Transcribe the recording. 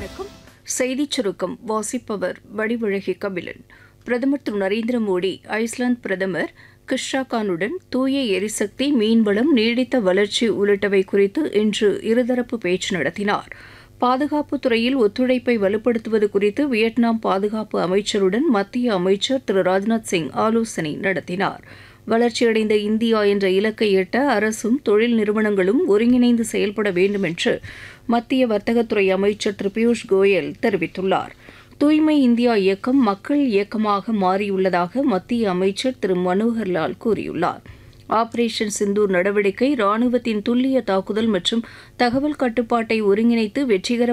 வணக்கம் செய்திச் சுருக்கம் வாசிப்பவர் வடிவழகி கபிலன் பிரதமர் திரு நரேந்திர மோடி ஐஸ்லாந்து பிரதமர் கிஷ்ராகானுடன் தூய எரிசக்தி மீன்வளம் நீடித்த வளர்ச்சி உள்ளிட்டவை குறித்து இன்று இருதரப்பு பேச்சு நடத்தினார் பாதுகாப்பு துறையில் ஒத்துழைப்பை வலுப்படுத்துவது குறித்து வியட்நாம் பாதுகாப்பு அமைச்சருடன் மத்திய அமைச்சர் திரு ராஜ்நாத் சிங் ஆலோசனை நடத்தினார் வளர்ச்சியடைந்த இந்தியா என்ற இலக்கை எட்ட அரசும் தொழில் நிறுவனங்களும் ஒருங்கிணைந்து செயல்பட வேண்டும் என்று மத்திய வர்த்தகத்துறை அமைச்சர் திரு பியூஷ் கோயல் தெரிவித்துள்ளார் தூய்மை இந்தியா இயக்கம் மக்கள் இயக்கமாக மாறியுள்ளதாக மத்திய அமைச்சர் திரு மனோகர் லால் கூறியுள்ளார் ஆபரேஷன் சிந்தூர் நடவடிக்கை ராணுவத்தின் துல்லிய தாக்குதல் மற்றும் தகவல் கட்டுப்பாட்டை ஒருங்கிணைத்து வெற்றிகரமாக